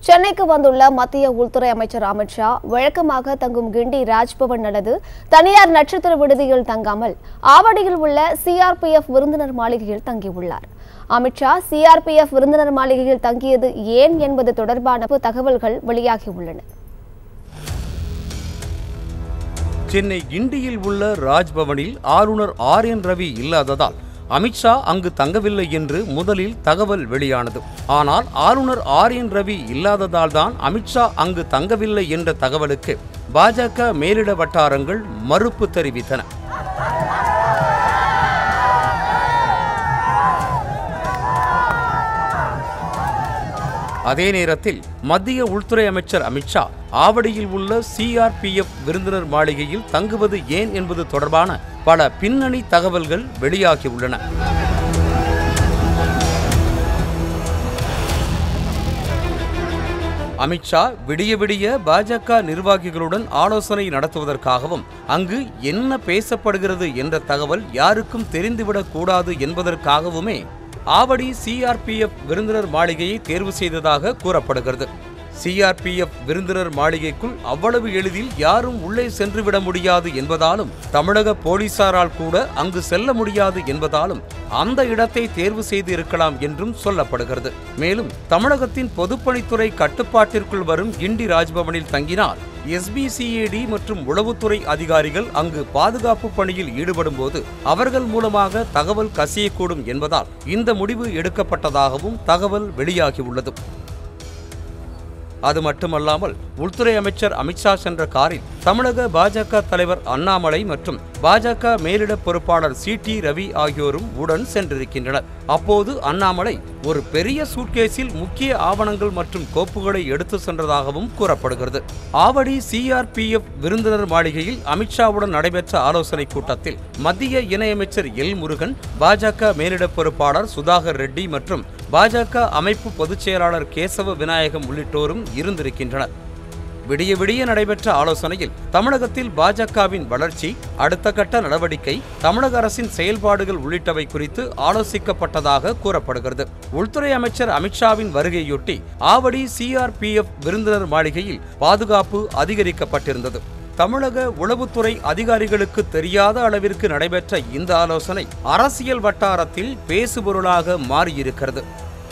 சென்னைக்கு வந்துள்ள மத்திய உள்துறை அமைச்சர் அமித்ஷா வழக்கமாக தங்கும் கிண்டி ராஜ்பவன் அல்லது தனியார் நட்சத்திர விடுதியில் தங்காமல் ஆவடியில் உள்ள சிஆர்பிஎஃப் விருந்தினர் மாளிகையில் தங்கியுள்ளார் அமித்ஷா சிஆர்பிஎஃப் விருந்தினர் மாளிகையில் தங்கியது ஏன் என்பது தொடர்பான தகவல்கள் வெளியாகியுள்ளன சென்னை கிண்டியில் உள்ள ராஜ்பவனில் ஆளுநர் ஆர் என் ரவி இல்லாததால் அமித்ஷா அங்கு தங்கவில்லை என்று முதலில் தகவல் வெளியானது ஆனால் ஆளுநர் ஆர் என் ரவி இல்லாததால் தான் அமித்ஷா அங்கு தங்கவில்லை என்ற தகவலுக்கு பாஜக மேலிட வட்டாரங்கள் மறுப்பு தெரிவித்தன அதே நேரத்தில் மத்திய உள்துறை அமைச்சர் அமித்ஷா ஆவடியில் உள்ள சிஆர்பிஎஃப் விருந்தினர் மாளிகையில் தங்குவது ஏன் என்பது தொடர்பான பல பின்னணி தகவல்கள் வெளியாகியுள்ளன அமித்ஷா விடிய விடிய பாஜக நிர்வாகிகளுடன் ஆலோசனை நடத்துவதற்காகவும் அங்கு என்ன பேசப்படுகிறது என்ற தகவல் யாருக்கும் தெரிந்துவிடக் கூடாது என்பதற்காகவுமே ஆவடி சிஆர்பிஎஃப் விருந்தினர் மாளிகையை தேர்வு செய்ததாக கூறப்படுகிறது சிஆர்பிஎஃப் விருந்தினர் மாளிகைக்குள் அவ்வளவு எளிதில் யாரும் உள்ளே சென்றுவிட முடியாது என்பதாலும் தமிழக போலீசாரால் கூட அங்கு செல்ல முடியாது என்பதாலும் அந்த இடத்தை தேர்வு செய்து இருக்கலாம் என்றும் சொல்லப்படுகிறது மேலும் தமிழகத்தின் பொதுப்பணித்துறை கட்டுப்பாட்டிற்குள் வரும் கிண்டி ராஜ்பவனில் தங்கினால் எஸ்பிசிஏடி மற்றும் உளவுத்துறை அதிகாரிகள் அங்கு பாதுகாப்பு பணியில் ஈடுபடும் போது அவர்கள் மூலமாக தகவல் கசியக்கூடும் என்பதால் இந்த முடிவு எடுக்கப்பட்டதாகவும் தகவல் வெளியாகியுள்ளது அது மட்டுமல்லாமல் உள்துறை அமைச்சர் அமித்ஷா சென்ற காரில் தமிழக பாஜக தலைவர் அண்ணாமலை மற்றும் பாஜக மேலிட பொறுப்பாளர் சி டி ரவி ஆகியோரும் உடன் சென்றிருக்கின்றனர் அப்போது அண்ணாமலை ஒரு பெரிய சூட்கேஸில் முக்கிய ஆவணங்கள் மற்றும் கோப்புகளை எடுத்து சென்றதாகவும் கூறப்படுகிறது ஆவடி சிஆர்பிஎஃப் விருந்தினர் மாளிகையில் அமித்ஷாவுடன் நடைபெற்ற ஆலோசனை கூட்டத்தில் மத்திய இணையமைச்சர் எல் முருகன் பாஜக மேலிட பொறுப்பாளர் சுதாகர் ரெட்டி மற்றும் பாஜக அமைப்பு பொதுச் செயலாளர் கேசவ விநாயகம் உள்ளிட்டோரும் இருந்திருக்கின்றனர் விடிய விடிய நடைபெற்ற ஆலோசனையில் தமிழகத்தில் பாஜகவின் வளர்ச்சி அடுத்த கட்ட நடவடிக்கை தமிழக அரசின் செயல்பாடுகள் உள்ளிட்டவை குறித்து ஆலோசிக்கப்பட்டதாக கூறப்படுகிறது உள்துறை அமைச்சர் அமித்ஷாவின் வருகையொட்டி ஆவடி சிஆர்பிஎஃப் விருந்தினர் மாளிகையில் பாதுகாப்பு அதிகரிக்கப்பட்டிருந்தது தமிழக உளவுத்துறை அதிகாரிகளுக்கு தெரியாத அளவிற்கு நடைபெற்ற இந்த ஆலோசனை அரசியல் வட்டாரத்தில் பேசுபொருளாக மாறியிருக்கிறது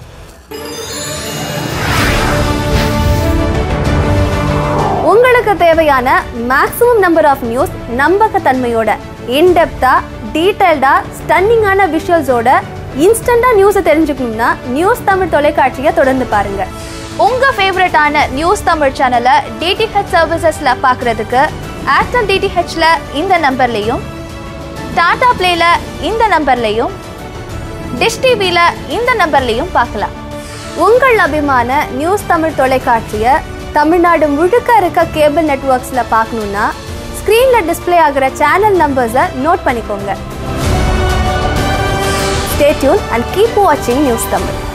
உங்களுக்கு தேவையான மேக்ஸிமம் நம்பர் ஆஃப் நியூஸ் நம்பகத்தன்மையோட இன்டெப்தா டீடைல்டா ஸ்டன்னிங்கான விஷுவல்ஸோட இன்ஸ்டண்டா நியூஸை தெரிஞ்சுக்கணும்னா நியூஸ் தமிழ் தொலைக்காட்சியை தொடர்ந்து பாருங்க உங்க ஃபேவரட்டான நியூஸ் தமிழ் சேனலை டிடிஹெச் சர்வீசஸ்ல பார்க்கறதுக்கு ஏர்டெல் டிடிஹெச்ல இந்த நம்பர்லையும் டாடா பிளேல இந்த நம்பர்லையும் டிஷ் டிவில இந்த நம்பர்லையும் பார்க்கலாம் உங்கள் அபிமான நியூஸ் தமிழ் தொலைக்காட்சியை தமிழ்நாடு முழுக்க இருக்க கேபிள் நெட்வொர்க்ஸில் பார்க்கணுன்னா ஸ்க்ரீனில் டிஸ்ப்ளே ஆகிற சேனல் நம்பர்ஸை நோட் பண்ணிக்கோங்க ஸ்டே டியூன் அண்ட் கீப் வாட்சிங் நியூஸ் தமிழ்